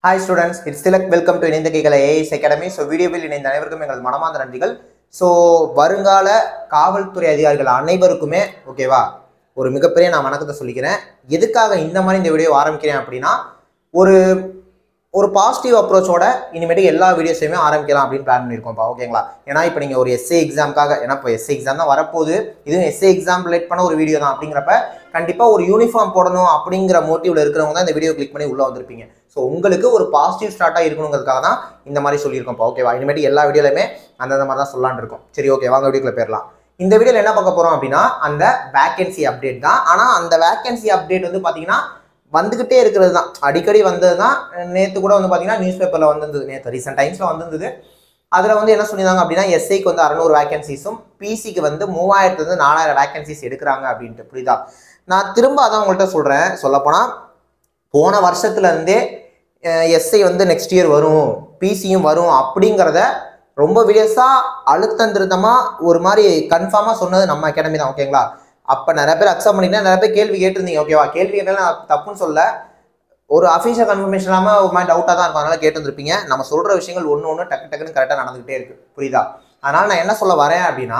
hi students it's Tilak welcome to இணைந்த கைகளை as academy so வீடியோவில் இணைந்த அனைவருக்கும் எங்கள் மனமார்ந்த நன்றிகள் ஸோ வருங்கால காவல்துறை அதிகாரிகள் அனைவருக்குமே ஓகேவா ஒரு மிகப்பெரிய நான் வணக்கத்தை சொல்லிக்கிறேன் எதுக்காக இந்த மாதிரி இந்த வீடியோ ஆரம்பிக்கிறேன் அப்படின்னா ஒரு ஒரு பாசிட்டிவ் அப்ரோச்சோட இனிமேட்டு எல்லா வீடியோஸையுமே ஆரம்பிக்கலாம் அப்படின்னு பிளான் பண்ணியிருக்கோம்ப்பா ஓகேங்களா ஏன்னா இப்போ நீங்கள் ஒரு எஸ்ஏ எக்ஸாமுக்காக ஏன்னா இப்போ எஸ்ஏ எக்ஸாம் தான் வரப்போகுது இதுவும் எஸ்ஏ எக்ஸாம் ரிலேட் பண்ண ஒரு வீடியோ தான் அப்படிங்கிறப்ப கண்டிப்பாக ஒரு யூனிஃபார்ம் போடணும் அப்படிங்கிற மோட்டிவ்ல இருக்கிறவங்க தான் இந்த வீடியோ கிளிக் பண்ணி உள்ளே வந்திருப்பீங்க ஸோ உங்களுக்கு ஒரு பாசிட்டிவ் ஸ்டார்ட்டாக இருக்கணுங்கிறதுக்காக தான் இந்த மாதிரி சொல்லியிருக்கோம்ப்பா ஓகேவா இனிமேட்டு எல்லா வீடியோலையுமே அந்தந்த மாதிரி தான் சொல்லலான்னு இருக்கும் சரி ஓகே வாங்க வீடியோக்குள்ள போயிடலாம் இந்த வீடியோவில் என்ன பார்க்க போகிறோம் அப்படின்னா அந்த வேகன்சி அப்டேட் தான் ஆனால் அந்த வேகன்சி அப்டேட் வந்து பார்த்தீங்கன்னா வந்துக்கிட்டே இருக்கிறது தான் அடிக்கடி வந்தது தான் நேற்று கூட வந்து பார்த்தீங்கன்னா நியூஸ் பேப்பரில் வந்திருந்தது நேற்று ரீசெண்ட் டைம்ஸில் வந்திருந்தது அதில் வந்து என்ன சொல்லியிருந்தாங்க அப்படின்னா எஸ்ஐக்கு வந்து அறநூறு வேகன்சிஸும் பிசிக்கு வந்து மூவாயிரத்துலேருந்து நாலாயிரம் வேகன்சிஸ் எடுக்கிறாங்க அப்படின்ட்டு புரியுதா நான் திரும்ப அதான் உங்கள்கிட்ட சொல்கிறேன் சொல்லப்போனால் போன வருஷத்துலேருந்தே எஸ்ஐ வந்து நெக்ஸ்ட் இயர் வரும் பிசியும் வரும் அப்படிங்கிறத ரொம்ப வீடியோஸாக அழுத்தம் திருத்தமாக ஒரு மாதிரி கன்ஃபார்மாக சொன்னது நம்ம அகாடமி தான் ஓகேங்களா அப்போ நிறைய பேர் அக்செப்ட் பண்ணிட்டு நிறைய பேர் கேள்வி கேட்டிருந்தீங்க ஓகேவா கேள்வி கேட்கல நான் தப்புன்னு சொல்ல ஒரு அஃபீஷியல் கன்ஃபர்மேஷன் இல்லாமல் ஒரு மாதிரி டவுட்டாக தான் இருக்கும் அதனால கேட்டுருந்துருப்பீங்க நம்ம சொல்கிற விஷயங்கள் ஒன்று ஒன்று டக்கு டக்குன்னு கரெக்டாக நடந்துகிட்டே இருக்கு புரியுதா அதனால் நான் என்ன சொல்ல வரேன் அப்படின்னா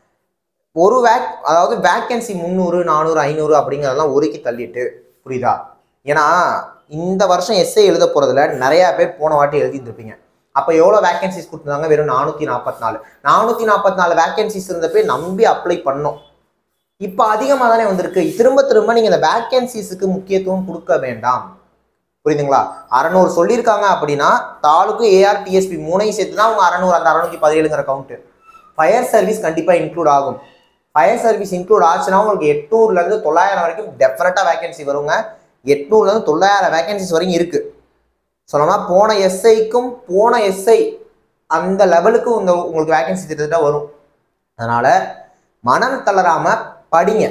ஒரு வேக் அதாவது வேக்கன்சி முந்நூறு நானூறு ஐநூறு அப்படிங்கிறதெல்லாம் ஒதுக்கி தள்ளிட்டு புரியுதா ஏன்னா இந்த வருஷம் எஸ்ஏ எழுத போகிறதுல நிறையா பேர் போன வாட்டி எழுதியிருந்திருப்பீங்க அப்போ எவ்வளோ வேகன்சிஸ் கொடுத்துருந்தாங்க வெறும் நானூற்றி நாற்பத்தி நாலு நானூற்றி நாற்பத்தி நாலு வேகன்சிஸ் இருந்தப்போ நம்பி அப்ளை பண்ணோம் இப்போ அதிகமாக தானே வந்திருக்கு திரும்ப திரும்ப நீங்கள் இந்த வேக்கன்சிஸுக்கு முக்கியத்துவம் கொடுக்க வேண்டாம் புரியுதுங்களா அறநூறு சொல்லியிருக்காங்க அப்படின்னா தாலுக்கு ஏஆர் டிஎஸ்பி மூணையும் சேர்த்து தான் அவங்க அறநூறு அந்த அறநூற்றி பதினேழுங்கிற கவுண்ட்டு ஃபயர் சர்வீஸ் கண்டிப்பாக இன்க்ளூட் ஆகும் ஃபயர் சர்வீஸ் இன்க்ளூட் ஆச்சுன்னா உங்களுக்கு எட்நூறுலேருந்து தொள்ளாயிரம் வரைக்கும் டெஃபினட்டாக வேகன்சி வருங்க எட்நூறுலேருந்து தொள்ளாயிரம் வேகன்சிஸ் வரைக்கும் இருக்குது சொல்லணும்னா போன எஸ்ஐக்கும் போன எஸ்ஐ அந்த லெவலுக்கு இந்த உங்களுக்கு வேகன்சி திட்டத்தட்ட வரும் அதனால் மனம் தளராமல் படிங்க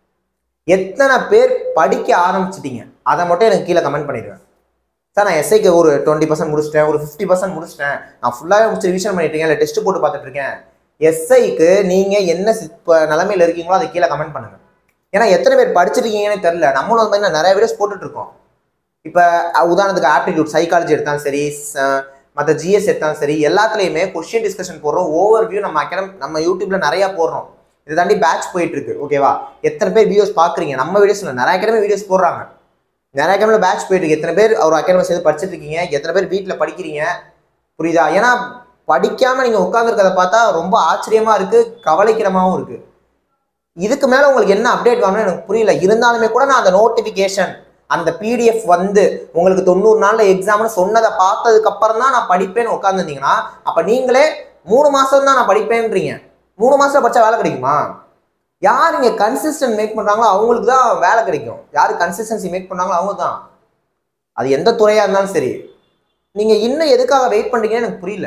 எத்தனை பேர் படிக்க ஆரம்பிச்சிட்டீங்க அதை மட்டும் எனக்கு கீழே கமெண்ட் பண்ணிடுவேன் சார் நான் எஸ்ஐக்கு ஒரு டுவெண்ட்டி பர்சன்ட் முடிச்சிட்டேன் ஒரு ஃபிஃப்டி பர்சன்ட் முடிச்சிட்டேன் நான் ஃபுல்லாகவே முடிச்சு ரிவிஷன் பண்ணிட்டு இருக்கேன் இல்லை டெஸ்ட் போட்டு பார்த்துட்டு இருக்கேன் எஸ்ஐக்கு நீங்கள் என்ன இப்போ நிலமையில இருக்கீங்களோ அதை கீழே கமெண்ட் பண்ணுங்க ஏன்னா எத்தனை பேர் படிச்சிருக்கீங்கன்னு தெரில நம்மளும் அந்த மாதிரி நிறைய வீடியோஸ் போட்டுட்டு இருக்கோம் இப்போ உதாரணத்துக்கு ஆப்டிடியூட் சைக்காலஜி எடுத்தாலும் சரி மற்ற ஜிஎஸ் எடுத்தாலும் சரி எல்லாத்துலேயுமே கொஸ்டின் டிஸ்கஷன் போடுறோம் ஓவர் வியூ நம்ம அகாடமி நம்ம யூடியூப்ல நிறையா போடுறோம் இதை தாண்டி பேட்ச் போயிட்டு இருக்கு ஓகேவா எத்தனை பேர் வீடியோஸ் பார்க்குறீங்க நம்ம வீடியோஸ் இல்லை நிறைய அகாடமி வீடியோஸ் போடுறாங்க நிறைய அகாடமியில் பேட்ச் போயிட்டு இருக்கு எத்தனை பேர் ஒரு அகாடமி சேர்ந்து படிச்சுட்டு இருக்கீங்க எத்தனை பேர் வீட்டில் படிக்கிறீங்க புரியுதா ஏன்னா படிக்காம நீங்க உட்காந்துருக்கத பார்த்தா ரொம்ப ஆச்சரியமா இருக்கு கவலைக்கிடமாவும் இருக்கு இதுக்கு மேல உங்களுக்கு என்ன அப்டேட் வரணும்னு எனக்கு புரியல இருந்தாலுமே கூட நான் அந்த நோட்டிபிகேஷன் அந்த பிடிஎஃப் வந்து உங்களுக்கு தொண்ணூறு நாள்ல எக்ஸாம்னு சொன்னதை பார்த்ததுக்கு அப்புறம் தான் நான் படிப்பேன்னு உட்காந்துருந்தீங்கன்னா அப்ப நீங்களே மூணு மாசம் தான் நான் படிப்பேன்றீங்க மூணு மாசம் படிச்சா வேலை கிடைக்குமா யார் இங்க கன்சிஸ்டன்ட் மேக் பண்றாங்களோ அவங்களுக்கு தான் வேலை கிடைக்கும் யார் கன்சிஸ்டன்சி மேக் பண்றாங்களோ அவங்க தான் அது எந்த துறையா இருந்தாலும் சரி நீங்க இன்னும் எதுக்காக வெயிட் பண்றீங்கன்னு எனக்கு புரியல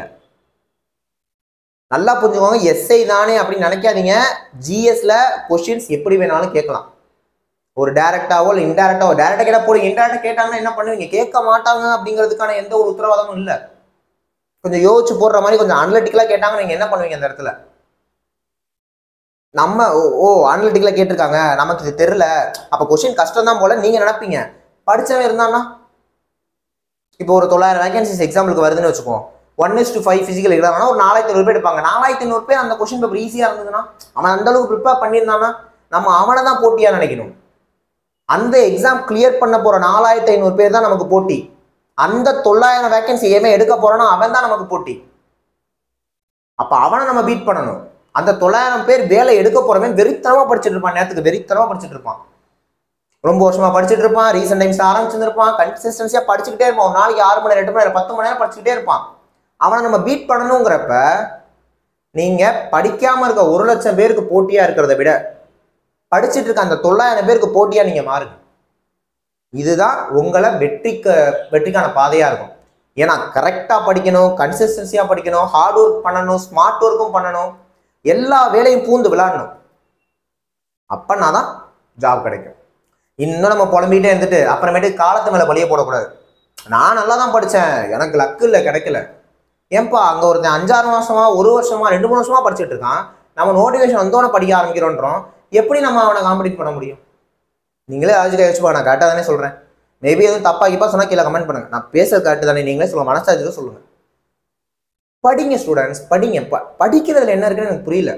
நல்லா புரிஞ்சுக்கோங்க எஸ்ஐ தானே அப்படின்னு நினைக்காதீங்க ஜிஎஸ்ல கொஸ்டின்ஸ் எப்படி வேணாலும் கேட்கலாம் ஒரு டேரக்டாவோ இல்லை இன்டெரக்டாவோ டேரக்டா கேட்டா போடுங்க இன்டெரக்டா கேட்டாங்கன்னா என்ன பண்ணுவீங்க கேட்க மாட்டாங்க அப்படிங்கிறதுக்கான எந்த ஒரு உத்தரவாதமும் இல்லை கொஞ்சம் யோசிச்சு போடுற மாதிரி கொஞ்சம் அனலிட்டிக்கலா கேட்டாங்க நீங்க என்ன பண்ணுவீங்க அந்த இடத்துல நம்ம ஓ- ஓ அனலிட்டிக்கலா கேட்டிருக்காங்க நமக்கு இது தெரியல அப்ப கொஸ்டின் கஷ்டம் தான் போல நீங்க நினைப்பீங்க படிச்சவன் இருந்தான்னா இப்போ ஒரு தொள்ளாயிரம் வேகன்சிஸ் எக்ஸாம்பிளுக்கு வருதுன்னு வச்சுக்கோ one is to five physical எடுக்கிறாங்கன்னா ஒரு நாலாயிரத்தி ஐநூறு பேர் எடுப்பாங்க நாலாயிரத்தி ஐநூறு பேர் அந்த கொஸ்டின் பேப்பர் ஈஸியாக இருந்ததுன்னா அவன் அந்த அளவுக்கு ப்ரிப்பேர் பண்ணியிருந்தானா நம்ம அவனை தான் போட்டியா நினைக்கணும் அந்த எக்ஸாம் கிளியர் பண்ண போற நாலாயிரத்தி ஐநூறு பேர் தான் நமக்கு போட்டி அந்த தொள்ளாயிரம் வேகன்சி ஏமே எடுக்க போறானோ அவன் தான் நமக்கு போட்டி அப்ப அவனை நம்ம பீட் பண்ணணும் அந்த தொள்ளாயிரம் பேர் வேலை எடுக்க போறவன் வெறித்தனமா படிச்சுட்டு இருப்பான் நேரத்துக்கு வெறித்தனமா படிச்சுட்டு இருப்பான் ரொம்ப வருஷமா படிச்சுட்டு இருப்பான் ரீசெண்ட் டைம்ஸ் ஆரம்பிச்சிருப்பான் கன்சிஸ்டன்சியா படிச்சுக்கிட்டே இருப்பான் ஒரு நாளைக்கு ஆறு மணி நேரம், எட்டு மணி நேரம், பத்து மணி நேரம் படிச்சுக்கிட்டே இருப்பான் அவனை நம்ம பீட் பண்ணணுங்கிறப்ப நீங்க படிக்காம இருக்க ஒரு லட்சம் பேருக்கு போட்டியா இருக்கிறத விட படிச்சுட்டு இருக்க அந்த தொள்ளாயிரம் பேருக்கு போட்டியா நீங்க மாறுங்க இதுதான் உங்களை வெற்றிக்கு வெற்றிக்கான பாதையா இருக்கும் ஏன்னா கரெக்டா படிக்கணும் கன்சிஸ்டன்சியா படிக்கணும் ஹார்ட் ஒர்க் பண்ணணும் ஸ்மார்ட் ஒர்க்கும் பண்ணணும் எல்லா வேலையும் பூந்து விளையாடணும் அப்பனா தான் ஜாப் கிடைக்கும் இன்னும் நம்ம புலம்பிக்கிட்டே இருந்துட்டு அப்புறமேட்டு காலத்து மேல பழிய போடக்கூடாது நான் நல்லா தான் படித்தேன் எனக்கு லக்கு இல்லை கிடைக்கல ஏன்பா அங்கே ஒருத்தன் அஞ்சாறு மாசமா ஒரு வருஷமா ரெண்டு மூணு வருஷமா படிச்சுட்டு இருக்கான் நம்ம நோட்டிஃபிகேஷன் வந்தோடனே படிக்க ஆரம்பிக்கிறோன்றோம் எப்படி நம்ம அவனை காம்படிட் பண்ண முடியும் நீங்களே லாஜிக்காக யோசிச்சுப்பா நான் கரெக்டாக தானே சொல்கிறேன் மேபி எதுவும் தப்பா கிப்பா சொன்னா கீழே கமெண்ட் பண்ணுங்க நான் பேசுறது கரெக்ட் தானே நீங்களே சொல்லுங்க மனசாட்சியை சொல்லுங்க படிங்க ஸ்டூடெண்ட்ஸ் படிங்க ப- படிக்கிறதுல என்ன இருக்குன்னு எனக்கு புரியல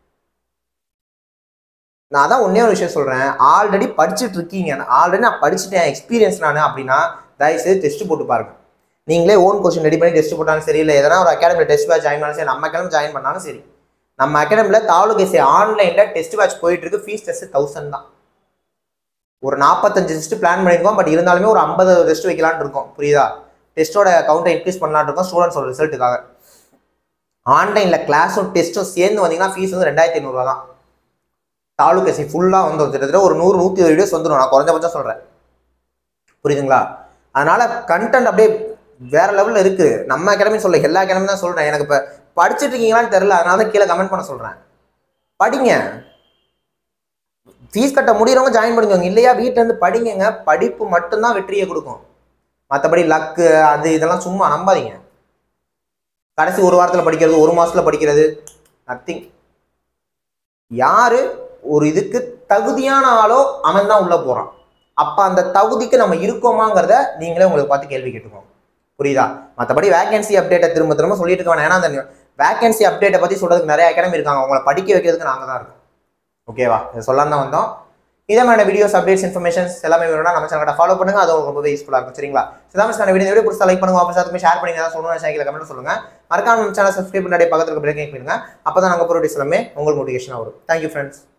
நான் அதான் ஒன்னே ஒரு விஷயம் சொல்றேன் ஆல்ரெடி படிச்சுட்டு இருக்கீங்க ஆல்ரெடி நான் படிச்சுட்டேன் எக்ஸ்பீரியன்ஸ் நான் அப்படின்னா தயவுசெய்து டெஸ்ட் போட்டு பாருங்க நீங்களே ஓன் கொஸ்டின் ரெடி பண்ணி டெஸ்ட் போட்டாலும் சரி இல்லை எதனா ஒரு அகாடமியில் டெஸ்ட் பேட்ச் ஜாயின் பண்ணாலும் சரி நம்ம அகாடமி ஜாயின் பண்ணாலும் சரி நம்ம அகாடமியில் தாலுக் எஸ்ஏ ஆன்லைனில் டெஸ்ட் பேட்ச் போயிட்டு இருக்கு ஃபீஸ் டெஸ்ட் தௌசண்ட் தான் ஒரு நாற்பத்தஞ்சு டெஸ்ட் பிளான் பண்ணியிருக்கோம் பட் இருந்தாலுமே ஒரு ஐம்பது டெஸ்ட் வைக்கலாம்னு இருக்கோம் புரியுதா டெஸ்ட்டோட கவுண்டை இன்க்ரீஸ் பண்ணலாம்னு இருக்கோம் ஸ்டூடெண்ட்ஸோட ரிசல்ட்டுக்காக ஆன்லைனில் கிளாஸும் டெஸ்ட்டும் சேர்ந்து வந்தீங்கன்னா ஃபீஸ் வந்து ரெண்டாயிரத்தி ஐநூறுரூவா தான் தாலுக் எஸ்சி ஃபுல்லாக வந்து கிட்டத்தட்ட ஒரு நூறு நூற்றி ஒரு வீடியோஸ் வந்துடும் நான் குறைஞ்சபட்சம் சொல்கிறேன் புரியுதுங்களா அதனால கண்டென்ட் அப்படியே வேற லெவலில் இருக்கு நம்ம அகாடமி சொல்ல எல்லா அகாடமி தான் சொல்றேன் எனக்கு இப்போ படிச்சுட்டு இருக்கீங்களான்னு தெரியல அதனால தான் கீழே கமெண்ட் பண்ண சொல்றேன் படிங்க ஃபீஸ் கட்ட முடியறவங்க ஜாயின் பண்ணிக்கோங்க இல்லையா வீட்ல இருந்து படிங்கங்க படிப்பு மட்டும்தான் வெற்றியை கொடுக்கும் மற்றபடி லக்கு அது இதெல்லாம் சும்மா நம்பாதீங்க கடைசி ஒரு வாரத்தில் படிக்கிறது ஒரு மாசத்துல படிக்கிறது நத்திங் யாரு ஒரு இதுக்கு தகுதியான ஆளோ அவன் தான் உள்ள போறான் அப்ப அந்த தகுதிக்கு நம்ம இருக்கோமாங்கிறத நீங்களே உங்களுக்கு பார்த்து கேள்வி கேட்டுக்கோங்க புரியுதா மற்றபடி வேகன்சி அப்டேட்டை திரும்ப திரும்ப சொல்லிட்டு இருக்க வேணாம் ஏன்னா அந்த வேகன்சி அப்டேட்டை பத்தி சொல்றதுக்கு நிறைய அகாடமி இருக்காங்க உங்களை படிக்க வைக்கிறதுக்கு நாங்க தான் இருக்கோம் ஓகேவா இதை சொல்லலாம் தான் வந்தோம் இதே மாதிரி வீடியோஸ் அப்டேட்ஸ் இன்ஃபர்மேஷன்ஸ் எல்லாமே வேணும்னா நம்ம சேனலை ஃபாலோ பண்ணுங்க அது உங்களுக்கு ரொம்பவே யூஸ்ஃபுல்லாக இருக்கும் சரிங்களா சிதாமஸ்கான வீடியோ வீடியோ பிடிச்சா லைக் பண்ணுங்க ஆஃபீஸ் அதுக்கு ஷேர் பண்ணி ஏதாவது சொல்லணும் சேனல் கமெண்ட் சொல்லுங்க மறக்காம நம்ம சேனல் சப்ஸ்கிரைப் பண்ணி பக்கத்துல இருக்க பிரேக் பண்ணுங்க அப்பதான் நாங்கள் ப்ரோடியூஸ் எல்லாமே உங்களுக்கு மோட்டிவேஷனாக வரும் தேங்க்யூ ஃப்ரெண்ட்ஸ்